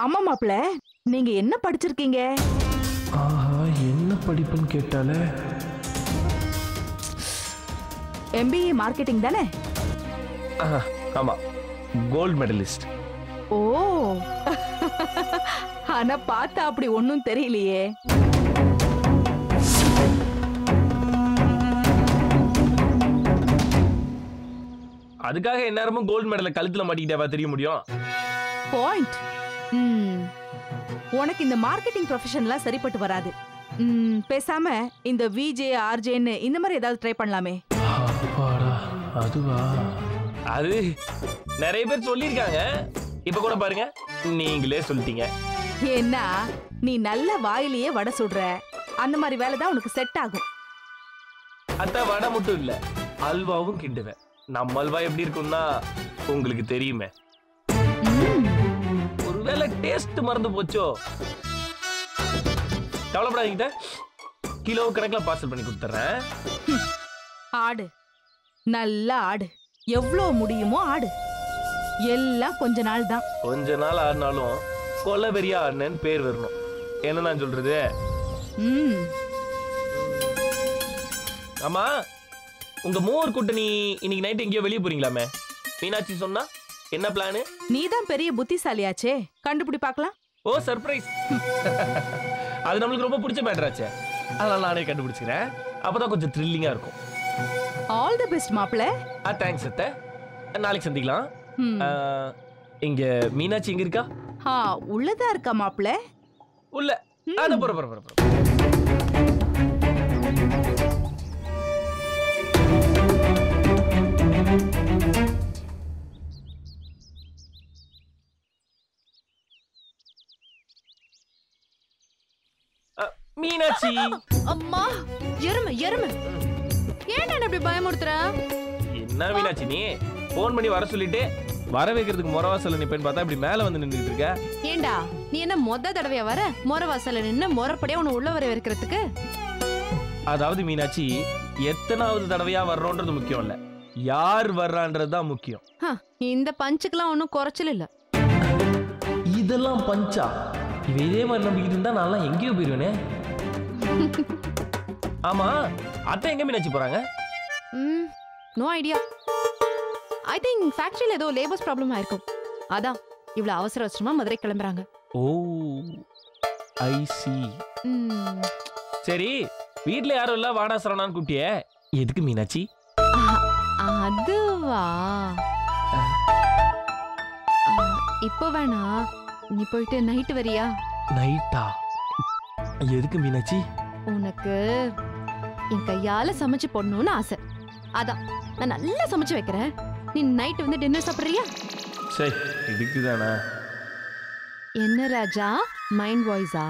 ஆமா மாப்ள நீங்க என்ன படிச்சிருக்கீங்க ஆஹா என்ன படிப்புன்னு கேட்டாலே எம்பிஏ மார்க்கெட்டிங் தானே ஆஹா, ஆமா கோல்டு மெடலிஸ்ட் ஓ ஆனா பார்த்தா அப்படி ஒண்ணும் தெரியலையே அதுக்காக எந்நேரமும் கோல்டு மெடலை கழுத்துல மாட்டிக்கிட்டேவா தெரிய முடியும் பாயிண்ட் ம் உனக்கு இந்த மார்க்கெட்டிங் ப்ரொஃபஷன்லாம் சரிப்பட்டு வராது ம் பேசாம இந்த விஜே ஆர்ஜேன்னு இந்த மாதிரி ஏதாவது ட்ரை பண்ணலாமே அப்பாடா அதுவா அது நிறைய பேர் சொல்லியிருக்காங்க இப்ப கூட பாருங்க நீங்களே சொல்லிட்டீங்க ஏன்னா நீ நல்ல வாயிலேயே வடை சுடுற அந்த மாதிரி வேலை தான் உனக்கு செட் ஆகும் அத்த வடை மட்டும் இல்ல அல்வாவும் கிண்டுவேன் நம்ம அல்வா எப்படி இருக்கும்னா உங்களுக்கு தெரியுமே ம், ஒருவேளை டேஸ்ட் மறந்து போச்சோ கவலைப்படாதீங்க கிலோ கணக்கில் பார்சல் பண்ணி கொடுத்துட்றேன் ஆடு நல்லா ஆடு எவ்வளோ முடியுமோ ஆடு எல்லாம் கொஞ்ச நாள் தான் கொஞ்ச நாள் ஆடினாலும் கொலை பெரிய ஆடினேன்னு பேர் வரணும் என்ன நான் சொல்றது ம் ஆமா உங்க மூவர் கூட்டணி இன்னைக்கு நைட் எங்கேயோ வெளியே போறீங்களாமே மீனாட்சி சொன்னா என்ன பிளானு நீ தான் பெரிய புத்திசாலியாச்சே கண்டுபிடி பார்க்கலாம் ஓ சர்ப்ரைஸ் அது நம்மளுக்கு ரொம்ப பிடிச்ச மேட்டராச்சே அதனால நானே கண்டுபிடிச்சிக்கிறேன் அப்பதான் கொஞ்சம் த்ரில்லிங்கா இருக்கும் ஆல் தி பெஸ்ட் மாப்ள ஆ தேங்க்ஸ் அத்தை நாளைக்கு சந்திக்கலாம் ம். ஆ, இங்க மீனாட்சி எங்க இருக்கா ஆ உள்ளதா இருக்கா மாப்ள உள்ள அத போற போற போற போற அ, மீனாட்சி அம்மா எருமை எருமை ஏன்டா என்ன இப்படி பயமுறுத்துற என்ன மீனாட்சி நீ போன் பண்ணி வர சொல்லிட்டு வர வைக்கிறதுக்கு முறவாசல்ல நிப்பேன்னு பார்த்தா இப்படி மேல வந்து நின்றுட்டு இருக்க ஏன்டா நீ என்ன மொத தடவையா வர மொர வாசல்ல நின்னு மொரப்படியா உன்னை உள்ள வர வைக்கிறதுக்கு அதாவது மீனாட்சி எத்தனாவது தடவையா வர்றோன்றது முக்கியம் இல்ல யார் வர்றான்றது தான் முக்கியம் ஹ, இந்த பஞ்சுக்கெல்லாம் ஒன்றும் குறைச்சல் இல்ல இதெல்லாம் பஞ்சா இவ இதே மாதிரி நம்பிக்கிட்டு இருந்தா நான் எங்கேயோ போயிருவேனே ஆமா அத்தை எங்க மீனாட்சி போறாங்க ம் நோ ஐடியா ஐ திங்க் ஃபேக்டரியில் ஏதோ லேபர்ஸ் ப்ராப்ளம் ஆயிருக்கும் அதான் இவ்வளோ அவசர அவசரமா மதுரை கிளம்புறாங்க ஓ ஐ சி ம், சரி வீட்ல யாரும் இல்ல வாடா சரவணான்னு கூப்பிட்டியே எதுக்கு மீனாட்சி அ- அதுவா ஆ, இப்போ வேணா நீ போயிட்டு நைட்டு வரியா நைட்டா எதுக்கு மீனாட்சி உனக்கு என் கையால சமைச்சு போடணும்னு ஆசை அதான் நான் நல்லா சமைச்சு வைக்கிறேன் நீ நைட் வந்து டின்னர் சாப்பிடுறியா சரி இதுக்கு தானே என்ன ராஜா மைண்ட் வாய்ஸா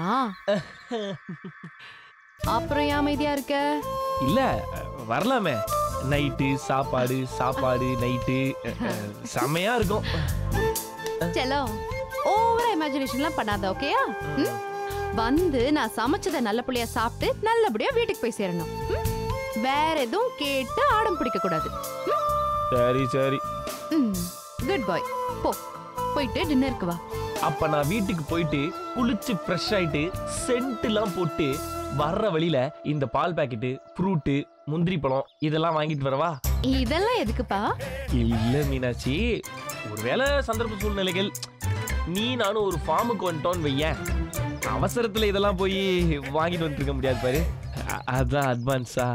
அப்புறம் ஏன் அமைதியா இருக்க இல்ல வரலாமே நைட்டு சாப்பாடு சாப்பாடு நைட்டு செமையா இருக்கும் செலோ ஓவரா இமேஜினேஷன்லாம் பண்ணாத ஓகேயா ம்? வந்து நான் சமைச்சதை நல்ல புள்ளையா சாப்பிட்டு நல்லபடியா வீட்டுக்கு போய் சேரணும் ம்? வேற எதுவும் கேட்டு ஆடம் பிடிக்க கூடாது சரி சரி குட் பாய் போ போயிட்டு டின்னருக்கு வா அப்ப நான் வீட்டுக்கு போயிட்டு குளிச்சு ஃப்ரெஷ் ஆயிட்டு சென்ட் எல்லாம் போட்டு வர்ற வழியில இந்த பால் பாக்கெட்டு ஃப்ரூட்டு முந்திரி பழம் இதெல்லாம் வாங்கிட்டு வரவா இதெல்லாம் எதுக்குப்பா இல்ல மீனாட்சி ஒருவேளை சந்தர்ப்ப சூழ்நிலைகள் நீ நானும் ஒரு ஃபார்முக்கு வந்துட்டோன்னு வையேன் அவசரத்துல இதெல்லாம் போய் வாங்கிட்டு வந்துருக்க முடியாது பாரு அ- அதான் அட்வான்ஸா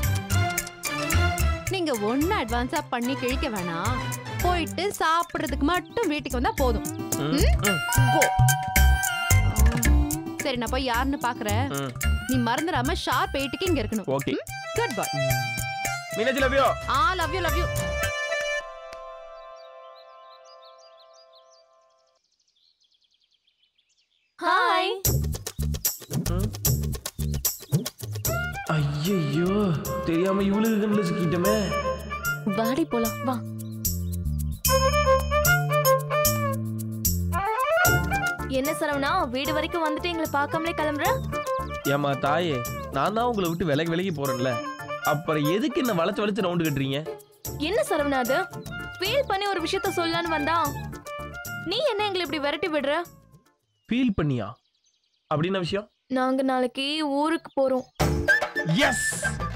நீங்க ஒண்ணு அட்வான்ஸா பண்ணி கிழிக்க வேணாம் போயிட்டு சாப்பிடுறதுக்கு மட்டும் வீட்டுக்கு வந்தா போதும் Go. சரி நான் போய் யாருன்னு பாக்குறேன் நீ மறந்துடாம ஷார்ப் எயிட்டுக்கு இங்க இருக்கணும் ஓகே குட் பாய் மீனாட்சி லவ்யோ ஆ love you love you hi ஐயோ தெரியாம இவளுக்கு கண்ணில் சிக்கிட்டோமே வாடி போலாம் வா என்ன சரவணா வீடு வரைக்கும் வந்துட்டு எங்களை பார்க்காமலே கிளம்புற ஏமா தாயே நான் தான் உங்களை விட்டு விலகி விலகி போறேன்ல அப்புறம் எதுக்கு என்ன வளைச்சு வளைச்சு ரவுண்டு கட்டுறீங்க என்ன சரவணா அது ஃபீல் பண்ணி ஒரு விஷயத்த சொல்லலான்னு வந்தா நீ என்ன எங்களை இப்படி விரட்டி விடுற ஃபீல் பண்ணியா அப்படின்ன விஷயம் நாங்க நாளைக்கு ஊருக்கு போறோம் yes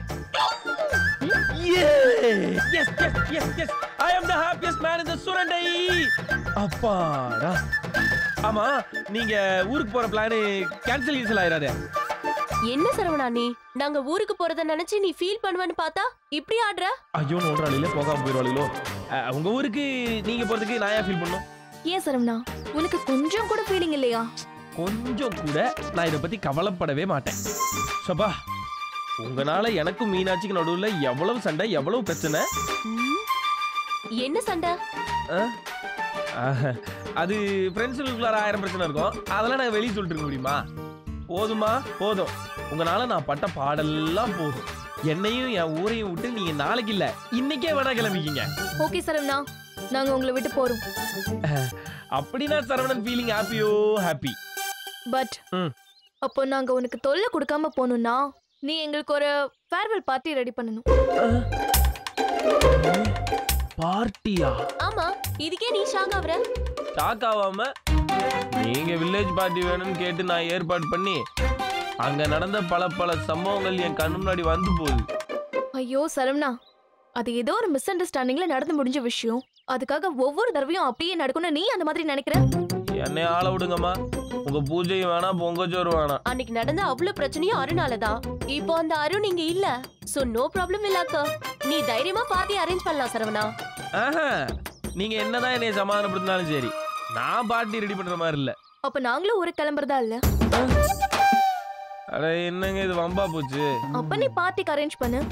yes yes yes yes I am the happiest man in the Surandai அப்பாடா ஆமா நீங்க ஊருக்கு போற பிளான் கேன்சல் கேன்சல் ஆயிராதே என்ன சரவணா நீ நாங்க ஊருக்கு போறத நினைச்சு நீ ஃபீல் பண்ணுவேன்னு பார்த்தா இப்படி ஆடுற ஐயோ நோன்றாளில போகாம போயிடுவாளிலோ அஹ், உங்க ஊருக்கு நீங்க போறதுக்கு நான் ஏன் ஃபீல் பண்ணும் ஏன் சரவணா உனக்கு கொஞ்சம் கூட ஃபீலிங் இல்லையா கொஞ்சம் கூட நான் இதை பத்தி கவலைப்படவே மாட்டேன் சபா உங்களால எனக்கும் மீனாட்சிக்கு நடுவுல எவ்வளவு சண்டை எவ்வளவு பிரச்சனை ம்? என்ன சண்டை ஆஹ், அது ஃப்ரெண்ட்ஸுக்குள்ளார ஆயிரம் பிரச்சனை இருக்கும் அதெல்லாம் நான் வெளியே சொல்லிட்டு இருக்க முடியுமா போதுமா போதும் உங்களால நான் பட்ட பாடெல்லாம் போதும் என்னையும் என் ஊரையும் விட்டு நீங்க நாளைக்கு இல்ல இன்னைக்கே வேணா கிளம்பிக்கிங்க ஓகே சரவணா நாங்க உங்களை விட்டு போறோம் அப்படின்னா சரவணன் ஃபீலிங் ஹாப்பியோ ஹாப்பி பட் ம். அப்போ நாங்க உனக்கு தொல்லை கொடுக்காம போகணும்னா நீ எங்களுக்கு ஒரு ஃபேர்வெல் பார்ட்டி ரெடி பண்ணணும் பார்ட்டியா ஆமா இதுக்கே நீ ஷாக் ஆகுற ஷாக் ஆகாம நீங்க வில்லேஜ் பார்ட்டி வேணும்னு கேட்டு நான் ஏற்பாடு பண்ணி அங்க நடந்த பல பல சம்பவங்கள் என் கண்ணு முன்னாடி வந்து போகுது ஐயோ சரவணா அது ஏதோ ஒரு மிஸ் அண்டர்ஸ்டாண்டிங்ல நடந்து முடிஞ்ச விஷயம் அதுக்காக ஒவ்வொரு தடவையும் அப்படியே நடக்கணும் நீ அந்த மாதிரி நினைக்கிற என்னை ஆள விடுங்கம்மா உங்க பூஜையும் வேணாம் பொங்கச்சோறு வேணாம் அன்னைக்கு நடந்த அவ்வளவு பிரச்சனையும் அருணாலதான் இப்போ அந்த அருண் இங்க இல்ல சோ நோ ப்ராப்ளம் இல்லாக்க நீ தைரியமா பார்ட்டி அரேஞ்ச் பண்ணலாம் சரவணா ஆஹா நீங்க என்னதான் என்னைய சமாதானப்படுத்தினாலும் சரி நான் பார்ட்டி ரெடி பண்ற மாதிரி இல்ல அப்ப நாங்களும் ஊருக்கு கிளம்புறதா இல்ல அட என்னங்க இது வம்பா போச்சு அப்ப நீ பார்ட்டிக்கு அரேஞ்ச் பண்ணு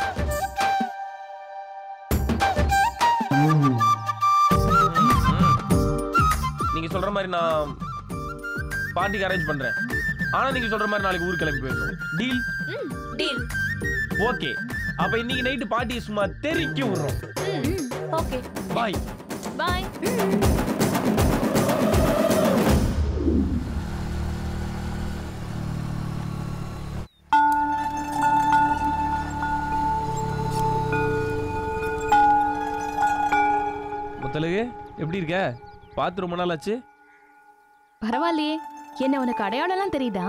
நீங்க சொல்ற மாதிரி நான் பார்ட்டிக்கு அரேஞ்ச் பண்றேன் ஆனா நீங்க சொல்ற மாதிரி நாளைக்கு ஊருக்கு கிளம்பி போயிடணும் டீல் டீல் ஓகே அப்ப இன்னைக்கு நைட்டு பார்ட்டியை சும்மா தெறிக்கி விடுறோம் ஓகே பாய் பாய் முத்தலகு எப்படி இருக்க பார்த்து ரொம்ப நாள் ஆச்சு பரவாயில்லையே என்ன உனக்கு அடையாளம்லாம் தெரியுதா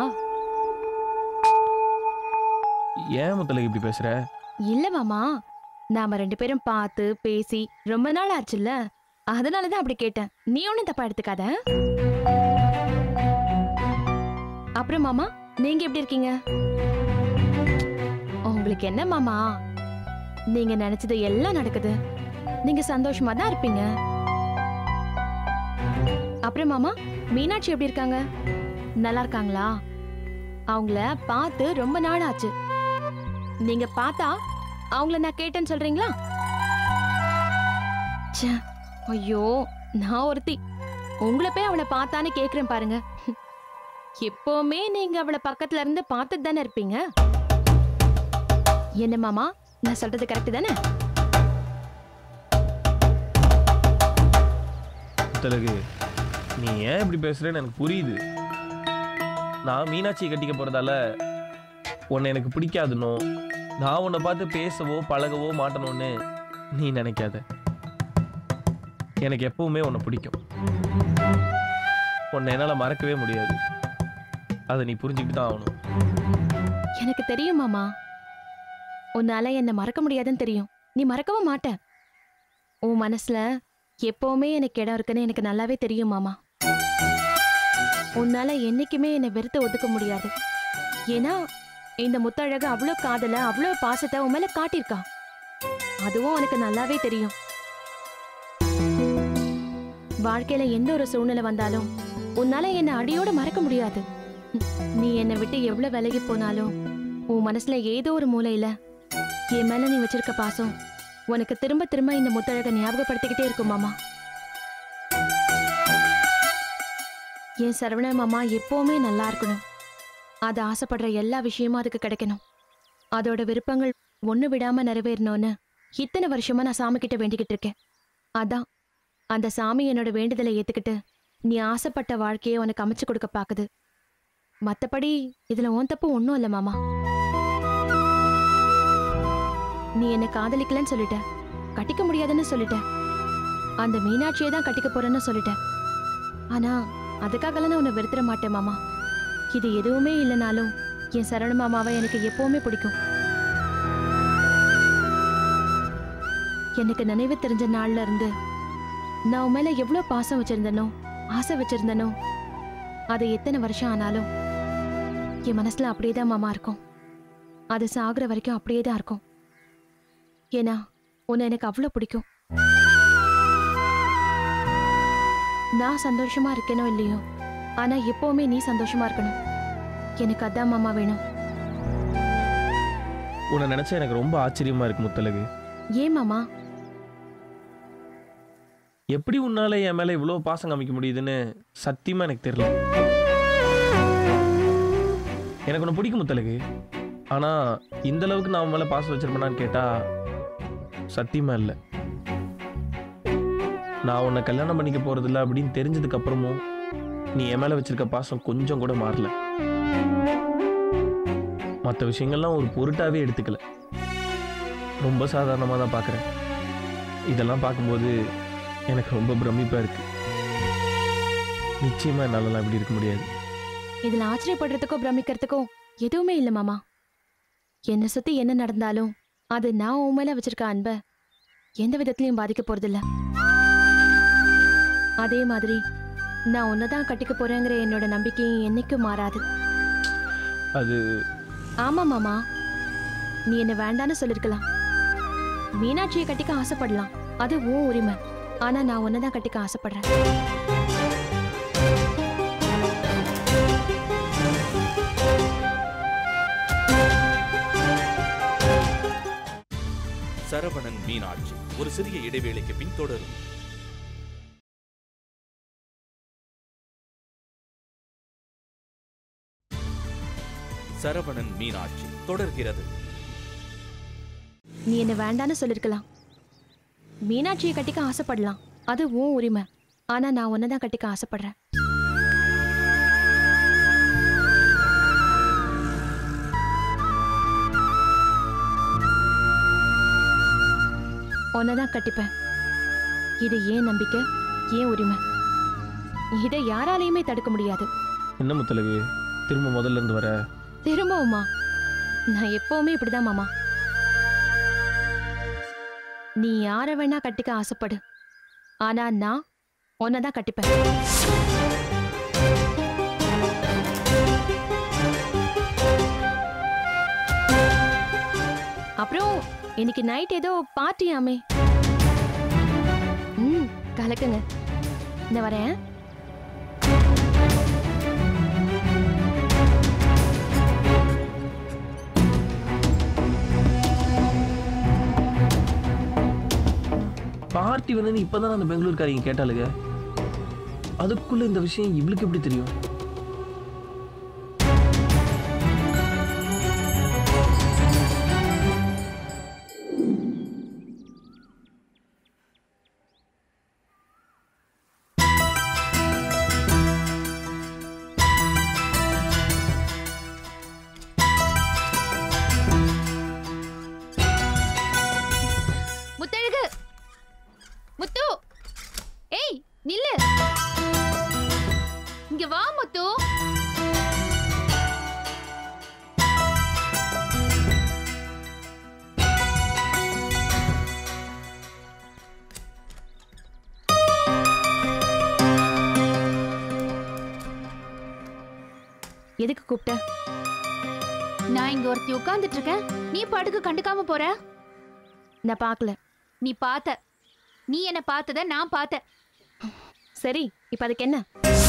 ஏன் முத்தலகு இப்படி பேசுற இல்ல மாமா நாம ரெண்டு பேரும் பார்த்து பேசி ரொம்ப நாள் ஆச்சுல்ல அதனாலதான் அப்படி கேட்டேன் நீ ஒண்ணும் தப்பா எடுத்துக்காத அப்புறம் மாமா நீங்க எப்படி இருக்கீங்க உங்களுக்கு என்ன மாமா நீங்க நினைச்சது எல்லாம் நடக்குது நீங்க சந்தோஷமா தான் இருப்பீங்க அப்புறம் மாமா மீனாட்சி எப்படி இருக்காங்க நல்லா இருக்காங்களா அவங்கள பார்த்து ரொம்ப நாள் ஆச்சு நீங்க பார்த்தா அவங்கள நான் கேட்டேன்னு சொல்றீங்களா ச்சே, ஐயோ நான் ஒருத்தி உங்களை போய் அவளை பார்த்தான்னு கேக்குறேன் பாருங்க எப்பவுமே நீங்க அவளை பக்கத்துல இருந்து பார்த்துட்டு தானே இருப்பீங்க என்ன மாமா நான் சொல்றது கரெக்ட் தானே முத்தலகு நீ ஏன் இப்படி பேசுறேன்னு எனக்கு புரியுது நான் மீனாட்சியை கட்டிக்க போறதால உன்னை எனக்கு பிடிக்காதுனோ நான் உன்னை பார்த்து பேசவோ பழகவோ மாட்டணும்னு நீ நினைக்காத எனக்கு எப்பவுமே உன்னை பிடிக்கும் உன்னை என்னால் மறக்கவே முடியாது அதை நீ புரிஞ்சுக்கிட்டு தான் ஆகணும் எனக்கு தெரியும் மாமா உன்னால என்ன மறக்க முடியாதுன்னு தெரியும் நீ மறக்கவும் மாட்ட உன் மனசுல எப்பவுமே எனக்கு இடம் இருக்குன்னு எனக்கு நல்லாவே தெரியும் மாமா உன்னால என்னைக்குமே என்னை வெறுத்து ஒதுக்க முடியாது ஏன்னா இந்த முத்தழகு அவ்வளோ காதல அவ்வளோ பாசத்தை உன் மேல காட்டியிருக்கா அதுவும் உனக்கு நல்லாவே தெரியும் வாழ்க்கையில எந்த ஒரு சூழ்நிலை வந்தாலும் உன்னால என்னை அடியோட மறக்க முடியாது நீ என்னை விட்டு எவ்வளவு விலகி போனாலும் உன் மனசுல ஏதோ ஒரு மூலையில என் மேல நீ வச்சிருக்க பாசம் உனக்கு திரும்ப திரும்ப இந்த முத்தழக ஞாபகப்படுத்திக்கிட்டே இருக்கும் மாமா என் சரவண மாமா எப்பவுமே நல்லா இருக்கணும் அது ஆசைப்படுற எல்லா விஷயமும் அதுக்கு கிடைக்கணும் அதோட விருப்பங்கள் ஒண்ணு விடாம நிறைவேறணும்னு இத்தனை வருஷமா நான் சாமி கிட்ட வேண்டிக்கிட்டு இருக்கேன் அதான் அந்த சாமி என்னோட வேண்டுதலை ஏத்துக்கிட்டு நீ ஆசைப்பட்ட வாழ்க்கையை உனக்கு அமைச்சு கொடுக்க பாக்குது மத்தபடி இதுல உன் தப்பு ஒண்ணும் இல்ல மாமா நீ என்ன காதலிக்கலன்னு சொல்லிட்ட கட்டிக்க முடியாதுன்னு சொல்லிட்ட அந்த மீனாட்சியை தான் கட்டிக்க போறேன்னு சொல்லிட்ட ஆனா அதுக்காகலாம் நான் உன்னை வெறுத்துற மாட்டேன் மாமா இது எதுவுமே இல்லைனாலும் என் சரவண மாமாவை எனக்கு எப்பவுமே பிடிக்கும் எனக்கு நினைவு தெரிஞ்ச நாள்ல இருந்து நான் உன் மேல எவ்வளவு பாசம் வச்சிருந்தனோ ஆசை வச்சிருந்தனோ அது எத்தனை வருஷம் ஆனாலும் என் மனசுல அப்படியே தான் மாமா இருக்கும் அது சாகுற வரைக்கும் அப்படியே தான் இருக்கும் ஏன்னா உன்னை எனக்கு அவ்வளோ பிடிக்கும் நான் சந்தோஷமா இருக்கேனோ இல்லையோ ஆனா எப்பவுமே நீ சந்தோஷமா இருக்கணும் எனக்கு அதான் மாமா வேணும் உன்னை நினைச்சா எனக்கு ரொம்ப ஆச்சரியமா இருக்கு முத்தலகு ஏன் மாமா எப்படி உன்னால என் மேல இவ்வளோ பாசம் காமிக்க முடியுதுன்னு சத்தியமா எனக்கு தெரியல எனக்கு உன்னை பிடிக்கும் முத்தலகு ஆனா இந்த அளவுக்கு நான் உன் மேல பாசம் வச்சிருப்பேனான்னு கேட்டா சத்தியமா இல்லை நான் உன்னை கல்யாணம் பண்ணிக்க போறதில்ல அப்படின்னு தெரிஞ்சதுக்கு அப்புறமும் நீ என் மேல வச்சிருக்க பாசம் கொஞ்சம் கூட மாறல மற்ற விஷயங்கள்லாம் ஒரு பொருட்டாவே எடுத்துக்கல ரொம்ப சாதாரணமாக தான் பார்க்குறேன் இதெல்லாம் பார்க்கும்போது எனக்கு ரொம்ப பிரமிப்பாக இருக்கு நிச்சயமா என்னாலலாம் இப்படி இருக்க முடியாது இதுல ஆச்சரியப்படுறதுக்கோ பிரமிக்கிறதுக்கோ எதுவுமே இல்ல மாமா என்னை சுத்தி என்ன நடந்தாலும் அது நான் உன் மேல வச்சிருக்க அன்பை எந்த விதத்திலையும் பாதிக்க போறதில்ல அதே மாதிரி நான் உன்னதான் கட்டிக்க போறேங்கிற என்னோட நம்பிக்கையும் என்னைக்கும் மாறாது அது ஆமா மாமா நீ என்ன வேண்டான்னு சொல்லிருக்கலாம் மீனாட்சியை கட்டிக்க ஆசைப்படலாம் அது உன் உரிமை ஆனா நான் உன்னதான் கட்டிக்க ஆசைப்படுறேன் சரவணன் மீனாட்சி ஒரு சிறிய இடைவேளைக்கு பின் தொடரும் சரவணன் மீனாட்சி தொடர்கிறது நீ என்ன வேண்டான்னு சொல்லிருக்கலாம் மீனாட்சியை கட்டிக்க ஆசைப்படலாம் அது உன் உரிமை ஆனா நான் உன்னதான் கட்டிக்க ஆசைப்படுறேன் உன்னதான் கட்டிப்பேன் இது ஏன் நம்பிக்கை ஏன் உரிமை இதை யாராலையுமே தடுக்க முடியாது என்ன முத்தலகு திரும்ப முதல்ல இருந்து வர திரும்பவுமா நான் எப்பவுமே இப்படிதான் மாமா நீ யார வேணா கட்டிக்க ஆசைப்படு ஆனா நான் உன்னதான் கட்டிப்பேன் அப்புறம் இன்னைக்கு நைட் ஏதோ பார்ட்டியாமே ம் கலக்குங்க இந்த வரேன் பார்ட்டி வந்து இப்பதான் அந்த பெங்களூர்காரிங்க கேட்டாளுங்க அதுக்குள்ள இந்த விஷயம் இவளுக்கு எப்படி தெரியும் முத்தழகு முத்து ஏய் நில்லு இங்க வா முத்து எதுக்கு கூப்பிட்ட நான் இங்க ஒருத்தி உட்கார்ந்துட்டு இருக்கேன் நீ பாட்டுக்கு கண்டுக்காம போற நான் பார்க்கல நீ பார்த்த நீ என்ன பார்த்தத நான் பார்த்தேன் சரி இப்ப அதுக்கு என்ன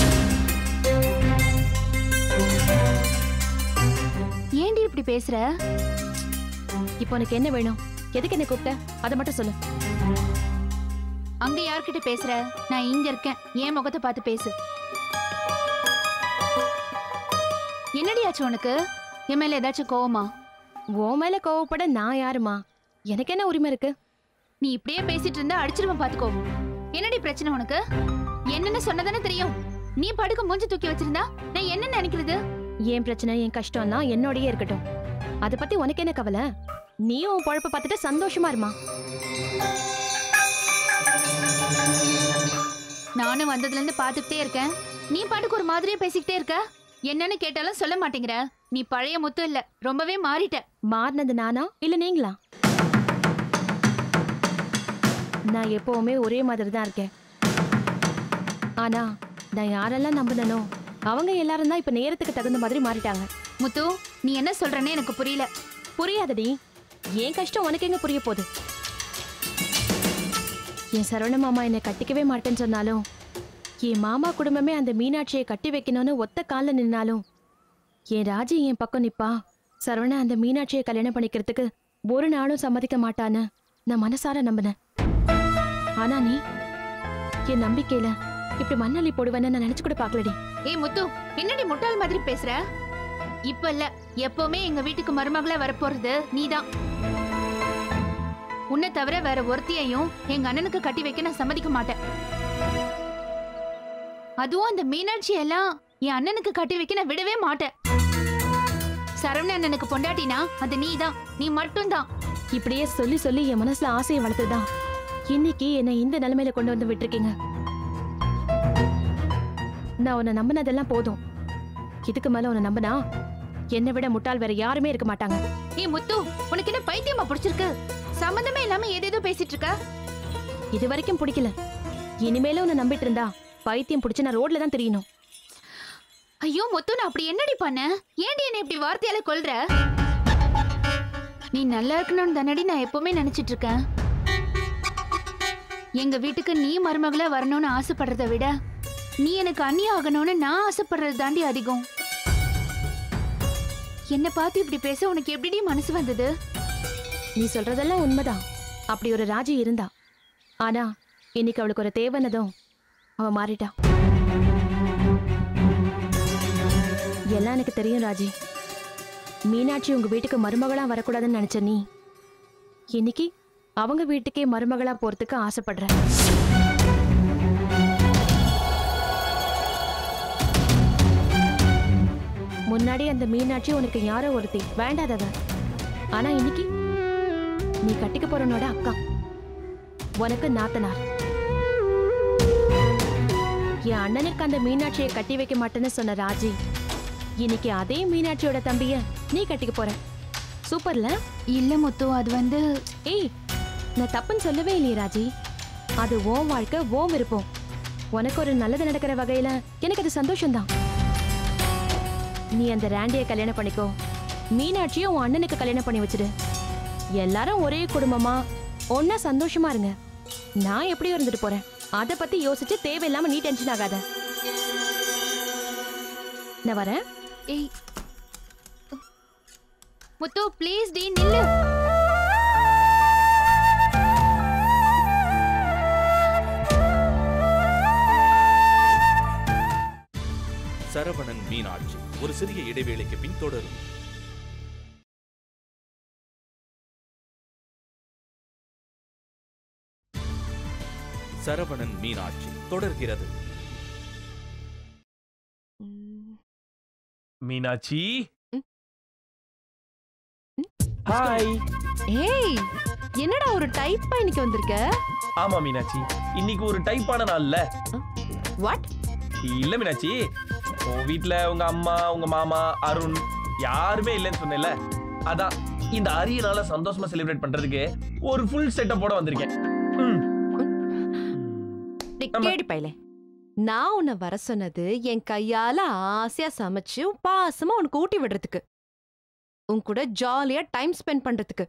ஏண்டி இப்படி பேசுற இப்போ உனக்கு என்ன வேணும் எதுக்கு என்ன கூப்பிட்ட அதை மட்டும் சொல்லு அங்க யார்கிட்ட பேசுற நான் இங்க இருக்கேன் என் முகத்தை பார்த்து பேசு என்னடி ஆச்சு உனக்கு என் மேல ஏதாச்சும் கோவமா உன் மேல கோவப்பட நான் யாருமா எனக்கு என்ன உரிமை இருக்கு நீ இப்படியே பேசிட்டு இருந்தா அடிச்சிருவேன் பாத்துக்கோ என்னடி பிரச்சனை உனக்கு என்னன்னு சொன்னதானே தெரியும் நீ படுக்க மூஞ்சி தூக்கி வச்சிருந்தா நான் என்ன நினைக்கிறது என் பிரச்சனை என் கஷ்டம்லாம் என்னோடயே இருக்கட்டும் அதை பத்தி உனக்கு என்ன கவலை நீயும் உன் பொழப்ப பார்த்துட்டு சந்தோஷமா இருமா நானும் வந்ததுல இருந்து பாத்துக்கிட்டே இருக்கேன் நீ பாட்டுக்கு ஒரு மாதிரியே பேசிக்கிட்டே இருக்க என்னன்னு கேட்டாலும் சொல்ல மாட்டேங்கிற நீ பழைய முத்து இல்ல ரொம்பவே மாறிட்ட மாறினது நானா இல்ல நீங்களா நான் எப்பவுமே ஒரே மாதிரி தான் இருக்கேன் ஆனா நான் யாரெல்லாம் நம்பினனோ அவங்க எல்லாரும் தான் இப்ப நேரத்துக்கு தகுந்த மாதிரி மாறிட்டாங்க முத்து நீ என்ன சொல்றேன்னு எனக்கு புரியல புரியாதடி என் கஷ்டம் உனக்கு எங்க புரிய போகுது என் சரவண மாமா என்னை கட்டிக்கவே மாட்டேன்னு சொன்னாலும் என் மாமா குடும்பமே அந்த மீனாட்சியை கட்டி வைக்கணும்னு ஒத்த கால்ல நின்னாலும் என் ராஜி என் பக்கம் நிப்பா சரவண அந்த மீனாட்சியை கல்யாணம் பண்ணிக்கிறதுக்கு ஒரு நாளும் சம்மதிக்க மாட்டான்னு நான் மனசார நம்பினேன் ஆனா நீ என் நம்பிக்கையில இப்படி மண்ணள்ளி போடுவேன்னு நான் நினைச்சு கூட பார்க்கலடி ஏய் முத்து என்னடி முட்டாள் மாதிரி பேசுற இப்ப இல்ல எப்பவுமே எங்க வீட்டுக்கு மருமகளா வரப்போறது நீதான் உன்னை தவிர வேற ஒருத்தியையும் எங்க அண்ணனுக்கு கட்டி வைக்க நான் சம்மதிக்க மாட்டேன் அதுவும் அந்த மீனாட்சி எல்லாம் என் அண்ணனுக்கு கட்டி வைக்க நான் விடவே மாட்டேன் சரவண அண்ணனுக்கு பொண்டாட்டினா அது நீதான் நீ மட்டும்தான் இப்படியே சொல்லி சொல்லி என் மனசுல ஆசையை வளர்த்துதான் இன்னைக்கு என்னை இந்த நிலைமையில கொண்டு வந்து விட்டுருக்கீங்க நான் உன்னை நம்பினதெல்லாம் போதும் இதுக்கு மேல உன்னை நம்பினா என்னை விட முட்டாள் வேற யாருமே இருக்க மாட்டாங்க ஏய் முத்து உனக்கு என்ன பைத்தியமா பிடிச்சிருக்கு சம்பந்தமே இல்லாம ஏதேதோ பேசிட்டு இருக்க இது வரைக்கும் பிடிக்கல இனிமேலும் உன்னை நம்பிட்டு இருந்தா பைத்தியம் பிடிச்சு நான் ரோட்ல தான் தெரியணும் ஐயோ முத்து நான் அப்படி என்னடி பண்ண ஏன்டி என்ன இப்படி வார்த்தையால கொல்ற நீ நல்லா இருக்கணும்னு தானடி நான் எப்பவுமே நினைச்சிட்டு இருக்கேன் எங்க வீட்டுக்கு நீ மருமகளா வரணும்னு ஆசைப்படுறத விட நீ எனக்கு அண்ணி ஆகணும்னு நான் ஆசைப்படுறது தாண்டி அதிகம் என்ன பார்த்து இப்படி பேச உனக்கு எப்படிடி மனசு வந்தது நீ சொல்றதெல்லாம் உண்மைதான் அப்படி ஒரு ராஜி இருந்தா ஆனா இன்னைக்கு அவளுக்கு ஒரு தேவைனதும் அவ மாறிட்டா எல்லாம் எனக்கு தெரியும் ராஜி மீனாட்சி உங்க வீட்டுக்கு மருமகளா வரக்கூடாதுன்னு நினைச்ச நீ இன்னைக்கு அவங்க வீட்டுக்கே மருமகளா போறதுக்கு ஆசைப்படுற முன்னாடி அந்த மீனாட்சி உனக்கு யாரோ ஒருத்தி வேண்டாதவ ஆனா இன்னைக்கு நீ கட்டிக்க போறவனோட அக்கா உனக்கு நாத்தனார் என் அண்ணனுக்கு அந்த மீனாட்சியை கட்டி வைக்க மாட்டேன்னு சொன்ன ராஜி இன்னைக்கு அதே மீனாட்சியோட தம்பிய நீ கட்டிக்க போற சூப்பர்ல இல்ல முத்து அது வந்து ஏய் நான் தப்புன்னு சொல்லவே இல்லையே ராஜி அது ஓன் வாழ்க்கை ஓன் விருப்பம் உனக்கு ஒரு நல்லது நடக்கிற வகையில எனக்கு அது சந்தோஷம்தான் நீ அந்த ராண்டிய கல்யாணம் பண்ணிக்கோ மீனாட்சியும் உன் அண்ணனுக்கு கல்யாணம் பண்ணி வச்சிடு எல்லாரும் ஒரே குடும்பமா ஒன்னா சந்தோஷமா இருங்க நான் எப்படியோ இருந்துட்டு போறேன் அத பத்தி யோசிச்சு தேவையில்லாம நீ டென்ஷன் ஆகாத நான் வரேன் ஏய் முத்து ப்ளீஸ் டி நில்லு சரவணன் மீனாட்சி ஒரு சிறிய இடைவேளைக்கு பின் தொடரும் சரவணன் மீனாட்சி தொடர்கிறது மீனாட்சி ம். ஹாய் ஏய் என்னடா ஒரு டைப்பா இன்னைக்கு வந்திருக்க ஆமா மீனாட்சி இன்னைக்கு ஒரு டைப்பான நாள்ல வாட் இல்ல மீனாட்சி உன் வீட்ல உங்க அம்மா உங்க மாமா அருண் யாருமே இல்லைன்னு சொன்னேன்ல அதான் இந்த அரிய நாள சந்தோஷமா செலிப்ரேட் பண்றதுக்கு ஒரு ஃபுல் செட்டப்போட வந்திருக்கேன் ம். நம்ம- கேடி பையலே நான் உன்னை வர சொன்னது என் கையால ஆசையா சமைச்சு பாசமா உனக்கு ஊட்டி விடுறதுக்கு உன் கூட ஜாலியா டைம் ஸ்பெண்ட் பண்றதுக்கு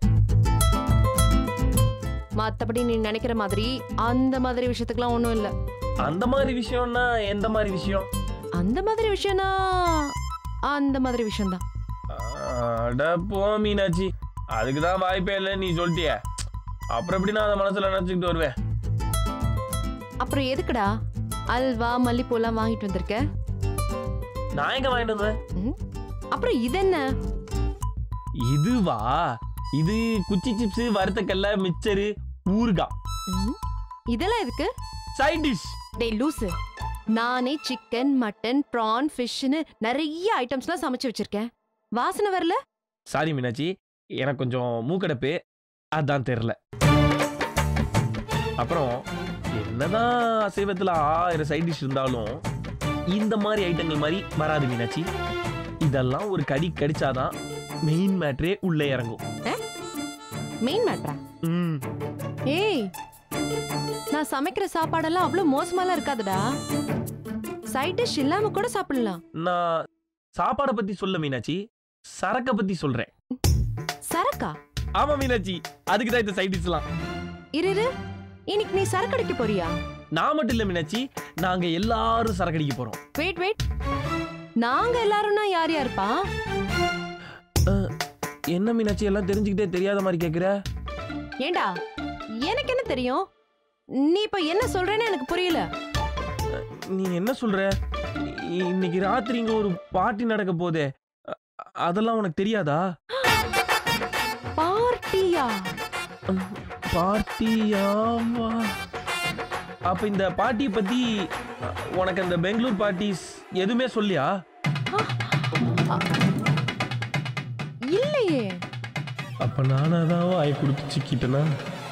மத்தபடி நீ நினைக்கிற மாதிரி அந்த மாதிரி விஷயத்துக்குலாம் ஒண்ணும் இல்ல அந்த மாதிரி விஷயம்னா எந்த மாதிரி விஷயம் அந்த மாதிரி விஷயம்னா அந்த மாதிரி விஷயம்தான் அட போ மீனாட்சி அதுக்கு தான் வாய்ப்பே இல்லை நீ சொல்லிட்டிய அப்புறம் எப்படி நான் அதை மனசுல நினைச்சுக்கிட்டு வருவேன் அப்புறம் எதுக்குடா அல்வா மல்லிப்பூலாம் வாங்கிட்டு வந்திருக்க நான் எங்க வாங்கிட்டு வந்தேன் ம்? அப்புறம் இது என்ன இதுவா இது குச்சி சிப்ஸ் வறுத்தக்கல்ல மிச்சரு ஊறுகாய் ம்? இதெல்லாம் எதுக்கு சைட் டிஷ் டேய் லூசு நானே சிக்கன் மட்டன் ப்ரான் ஃபிஷ்னு நிறைய ஐட்டம்ஸ்லாம் சமைச்சு வச்சிருக்கேன் வாசனை வரல சாரி மீனாட்சி எனக்கு கொஞ்சம் மூக்கடைப்பு அதான் தெரில அப்புறம் என்னதான் அசைவத்துல ஆயிரம் சைட் டிஷ் இருந்தாலும் இந்த மாதிரி ஐட்டங்கள் மாதிரி வராது மீனாட்சி இதெல்லாம் ஒரு கடி கடிச்சாதான் மெயின் மேட்ரே உள்ளே இறங்கும் மெயின் மேட்ரா ம் ஏய் நான் சமைக்கிற சாப்பாடெல்லாம் அவ்வளோ மோசமாலாம் இருக்காதுடா சைட் டிஷ் இல்லாம கூட சாப்பிடலாம் நான் சாப்பாடை பத்தி சொல்ல மீனாட்சி சரக்கை பத்தி சொல்றேன் சரக்கா ஆமா மீனாட்சி அதுக்கு தான் இந்த சைட் டிஷ்லாம் இரு இரு. இன்னைக்கு நீ சரக்கு அடிக்க போறியா நான் மட்டும் இல்ல மீனாட்சி நாங்க எல்லாரும் சரக்கு அடிக்க போறோம் வெயிட் வெயிட் நாங்க எல்லாரும்னா யார் யாருப்பா என்ன மீனாட்சி எல்லாம் தெரிஞ்சுக்கிட்டே தெரியாத மாதிரி கேக்குற ஏண்டா எனக்கு என்ன தெரியும் நீ இப்ப என்ன சொல்றேன்னு எனக்கு புரியல நீ என்ன சொல்ற இ- இன்னைக்கு ராத்திரி இங்க ஒரு பார்ட்டி நடக்க போதே அ- அதெல்லாம் உனக்கு தெரியாதா பார்ட்டியா பார்ட்டியாவா அப்ப இந்த பார்ட்டி பத்தி அ, உனக்கு அந்த பெங்களூர் பார்ட்டிஸ் எதுவுமே சொல்லியா இல்லையே அப்ப நானா தான் வாய் கொடுத்து சிக்கிட்டேனா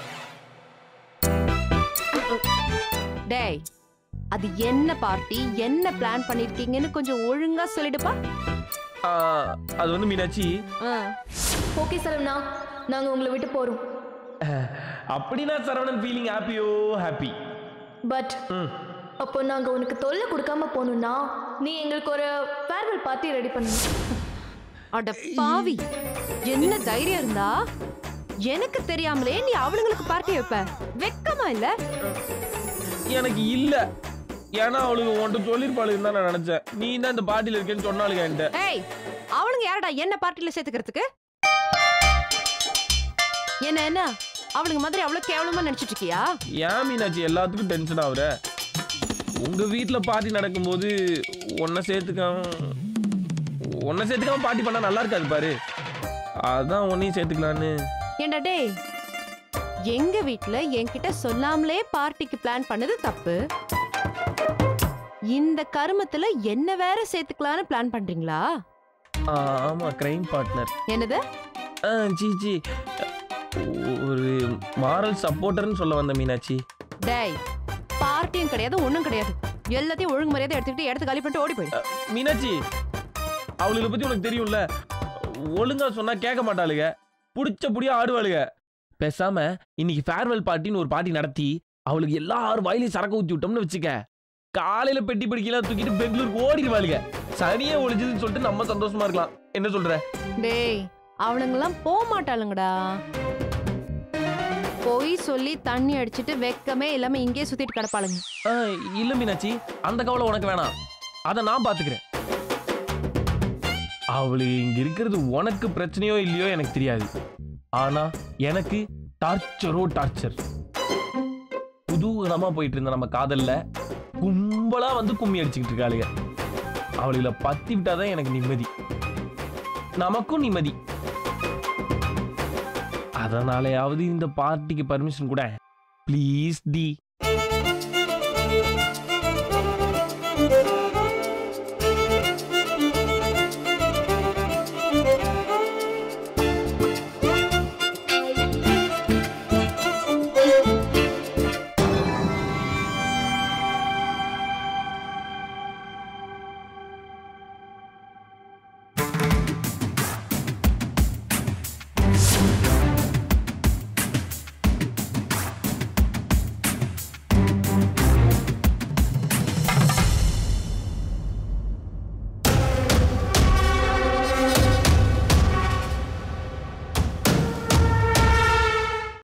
டேய் அது என்ன பார்ட்டி என்ன பிளான் பண்ணிருக்கீங்கன்னு கொஞ்சம் ஒழுங்கா சொல்லிடுப்பா ஆ, அது வந்து மீனாட்சி ஆ. ஓகே சரவணா நாங்க உங்களை விட்டு போறோம் அப்படின்னா சரவணன் ஃபீலிங் ஹாப்பியோ ஹாப்பி பட் அப்போ நாங்க உனக்கு தொல்லை கொடுக்காம போகணும்னா நீ எங்களுக்கு ஒரு ஃபேர்வெல் பார்ட்டி ரெடி பண்ணணும் அட பாவி என்ன தைரியம் இருந்தா எனக்கு தெரியாமலே நீ அவளுங்களுக்கு பார்ட்டி வைப்ப வெக்கமா இல்ல எனக்கு இல்ல ஏன்னா அவளுக்கு உன்கிட்ட சொல்லிருப்பாளுன்னு தான் நான் நினைச்சேன் நீ தான் இந்த பார்ட்டில இருக்கேன்னு சொன்னாளுங்க என்கிட்ட ஏய் அவளுங்க யாரடா என்ன பார்ட்டில சேர்த்துக்கிறதுக்கு என்ன என்ன அவளுங்க மாதிரி அவ்வளவு கேவலமா நினைச்சிட்டு இருக்கியா ஏன் மீனாட்சி எல்லாத்துக்கும் டென்ஷன் ஆகுற உங்க வீட்ல பார்ட்டி நடக்கும்போது உன்னை சேர்த்துக்காம உன்னை சேர்த்துக்காம பார்ட்டி பண்ணா நல்லா இருக்காது பாரு அதான் உன்னையும் சேர்த்துக்கலான்னு ஏண்டா டேய் எங்க வீட்ல என்கிட்ட சொல்லாமலே பார்ட்டிக்கு பிளான் பண்ணது தப்பு இந்த கருமத்துல என்ன வேற சேர்த்துக்கலான்னு பிளான் பண்றீங்களா ஆ, ஆமா கிரைம் பார்ட்னர் என்னது ஜி ஜி ஒரு மாரல் சப்போர்ட்டர்னு சொல்ல வந்த மீனாட்சி டேய் பார்ட்டியும் கிடையாது ஒண்ணும் கிடையாது எல்லாத்தையும் ஒழுங்கு மரியாதை எடுத்துக்கிட்டு இடத்து காலி பண்ணிட்டு ஓடி போயிடு மீனாட்சி அவளுகளை பத்தி உனக்கு தெரியும்ல ஒழுங்கா சொன்னா கேட்க மாட்டாளுங்க புடிச்ச புடியா ஆடுவாளுங்க பேசாம இன்னைக்கு ஃபேர்வெல் பார்ட்டின்னு ஒரு பார்ட்டி நடத்தி அவளுக்கு எல்லாரும் வாயிலையும் சரக்கு ஊத்தி விட்டோம்னு வச்சுக்க காலையில பெட்டி படிக்கலாம் தூக்கிட்டு பெங்களூருக்கு ஓடிடுவாளுங்க சனியே ஒழிஞ்சதுன்னு சொல்லிட்டு நம்ம சந்தோஷமா இருக்கலாம் என்ன சொல்ற டேய் அவளுங்கெல்லாம் போக மாட்டாளுங்கடா போய் சொல்லி தண்ணி அடிச்சிட்டு வெக்கமே இல்லாம இங்கே சுத்திட்டு கிடப்பாளுங்க ஆ, இல்ல மீனாட்சி அந்த கவலை உனக்கு வேணாம் அதை நான் பாத்துக்கிறேன் அவளு இங்க இருக்கிறது உனக்கு பிரச்சனையோ இல்லையோ எனக்கு தெரியாது ஆனா எனக்கு டார்ச்சரோ டார்ச்சர் புதுவிதமா போயிட்டு இருந்த நம்ம காதல்ல கும்பலா வந்து கும்மி அடிச்சுக்கிட்டு இருக்காளுங்க அவளுகளை பத்தி விட்டாதான் எனக்கு நிம்மதி நமக்கும் நிம்மதி அதனாலயாவது இந்த பார்ட்டிக்கு பர்மிஷன் கூட ப்ளீஸ் டி